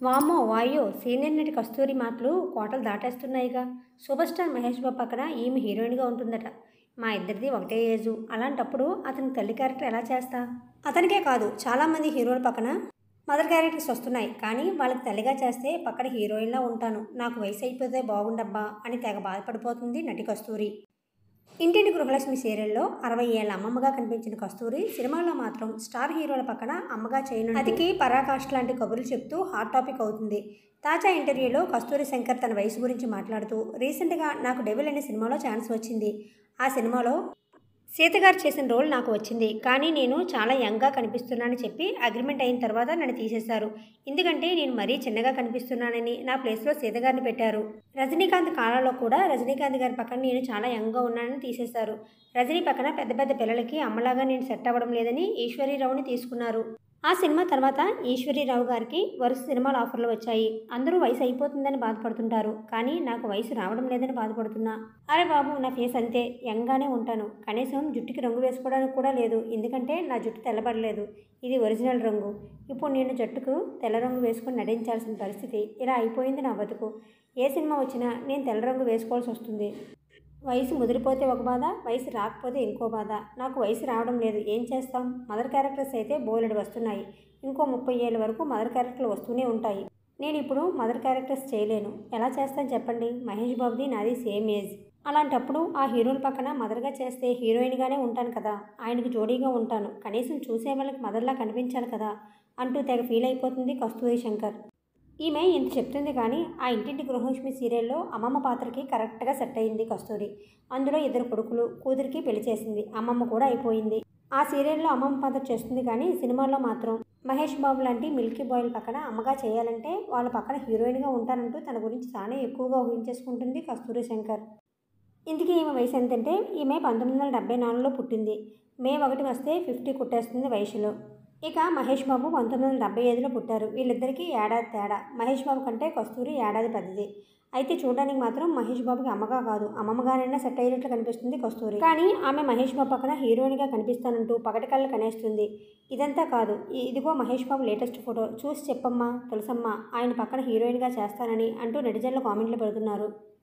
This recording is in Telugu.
వామ్మో వాయో సీనియర్ నటి కస్తూరి మాటలు కోటలు దాటేస్తున్నాయిగా సూపర్ స్టార్ మహేష్ బాబు పక్కన ఈమె హీరోయిన్గా ఉంటుందట మా ఇద్దరిది ఒకటే ఏజు అలాంటప్పుడు అతని తల్లి క్యారెక్టర్ ఎలా చేస్తా అతనికే కాదు చాలామంది హీరోల పక్కన మదర్ క్యారెక్టర్స్ వస్తున్నాయి కానీ వాళ్ళకి తల్లిగా చేస్తే పక్కన హీరోయిన్లా ఉంటాను నాకు వయసు అయిపోతే బాగుండబ్బా అని తెగ బాధపడిపోతుంది నటి కస్తూరి ఇంటింటి గృహలక్ష్మి సీరియల్లో అరవై ఏళ్ళ అమ్మమ్మగా కనిపించిన కస్తూరి సినిమాల్లో మాత్రం స్టార్ హీరోల పక్కన అమ్మగా చేయను అతికి పరాకాష్ఠ లాంటి కబుర్లు చెప్తూ హాట్ టాపిక్ అవుతుంది తాజా ఇంటర్వ్యూలో కస్తూరి శంకర్ తన వయసు గురించి మాట్లాడుతూ రీసెంట్గా నాకు డెవిల్ అనే సినిమాలో ఛాన్స్ వచ్చింది ఆ సినిమాలో సీత గారు చేసిన రోల్ నాకు వచ్చింది కానీ నేను చాలా యంగ్గా కనిపిస్తున్నానని చెప్పి అగ్రిమెంట్ అయిన తర్వాత నన్ను తీసేశారు ఎందుకంటే నేను మరీ చిన్నగా కనిపిస్తున్నానని నా ప్లేస్లో సీత గారిని పెట్టారు రజనీకాంత్ కాలంలో కూడా రజనీకాంత్ గారి పక్కన నేను చాలా యంగ్గా ఉన్నానని తీసేశారు రజనీ పక్కన పెద్ద పెద్ద పిల్లలకి అమ్మలాగా నేను సెట్ అవ్వడం లేదని ఈశ్వరీరావుని తీసుకున్నారు ఆ సినిమా తర్వాత ఈశ్వరీరావు గారికి వరుస సినిమాల ఆఫర్లు వచ్చాయి అందరూ వయసు అయిపోతుందని బాధపడుతుంటారు కానీ నాకు వయసు రావడం లేదని బాధపడుతున్నా అరే బాబు నా ఫేస్ అంతే యంగానే ఉంటాను కనీసం జుట్టుకి రంగు వేసుకోవడానికి కూడా లేదు ఎందుకంటే నా జుట్టు తెల్లబడలేదు ఇది ఒరిజినల్ రంగు ఇప్పుడు నేను జట్టుకు తెల్ల రంగు వేసుకొని నటించాల్సిన పరిస్థితి ఇలా అయిపోయింది నా బతుకు ఏ సినిమా వచ్చినా నేను తెల్ల రంగు వేసుకోవాల్సి వస్తుంది వయసు ముదిరిపోతే ఒక బాధ వయసు రాకపోతే ఇంకో బాధ నాకు వయసు రావడం లేదు ఏం చేస్తాం మదర్ క్యారెక్టర్స్ అయితే బోలెడు వస్తున్నాయి ఇంకో ముప్పై ఏళ్ళ వరకు మదర్ క్యారెక్టర్లు వస్తూనే ఉంటాయి నేను ఇప్పుడు మదర్ క్యారెక్టర్స్ చేయలేను ఎలా చేస్తాను చెప్పండి మహేష్ బాబుది నాది సేమ్ ఏజ్ అలాంటప్పుడు ఆ హీరోల పక్కన మదర్గా చేస్తే హీరోయిన్గానే ఉంటాను కదా ఆయనకు జోడీగా ఉంటాను కనీసం చూసే వాళ్ళకి మదర్లా కనిపించాలి కదా అంటూ తెగ ఫీల్ అయిపోతుంది కస్తూరి శంకర్ ఈమె ఇంత చెప్తుంది కానీ ఆ ఇంటింటి గృహలక్ష్మి సీరియల్లో అమ్మమ్మ పాత్రకి కరెక్ట్గా సెట్ అయింది కస్తూరి అందులో ఇద్దరు కొడుకులు కూతురికి పెళ్లి చేసింది అమ్మమ్మ కూడా అయిపోయింది ఆ సీరియల్లో అమ్మమ్మ పాత్ర చేస్తుంది కానీ సినిమాలో మాత్రం మహేష్ బాబు లాంటి మిల్కీ బాయ్ల పక్కన అమ్మగా చేయాలంటే వాళ్ళ పక్కన హీరోయిన్గా ఉంటానంటూ తన గురించి చాలా ఎక్కువగా ఊహించేసుకుంటుంది కస్తూరి శంకర్ ఇందుకే ఈమె వయసు ఎంతంటే ఈమె పంతొమ్మిది వందల డెబ్బై నాలుగులో పుట్టింది మే ఒకటి వస్తే ఫిఫ్టీ కుట్టేస్తుంది వయసులో ఇక మహేష్ బాబు పంతొమ్మిది వందల డెబ్బై ఐదులో పుట్టారు వీళ్ళిద్దరికీ ఏడాది తేడా మహేష్ బాబు కంటే కస్తూరి ఏడాది పెద్దది అయితే చూడడానికి మాత్రం మహేష్ బాబుకి అమ్మగా కాదు అమ్మమ్మగారైనా సెట్ అయ్యేట్లు కనిపిస్తుంది కస్తూరి కానీ ఆమె మహేష్ బాబు పక్కన హీరోయిన్గా కనిపిస్తానంటూ పగటికల్లా కనేస్తుంది ఇదంతా కాదు ఈ- ఇదిగో మహేష్ బాబు లేటెస్ట్ ఫోటో చూసి చెప్పమ్మా తులసమ్మ ఆయన పక్కన హీరోయిన్గా చేస్తానని అంటూ నెటిజన్లు కామెంట్లు పెడుతున్నారు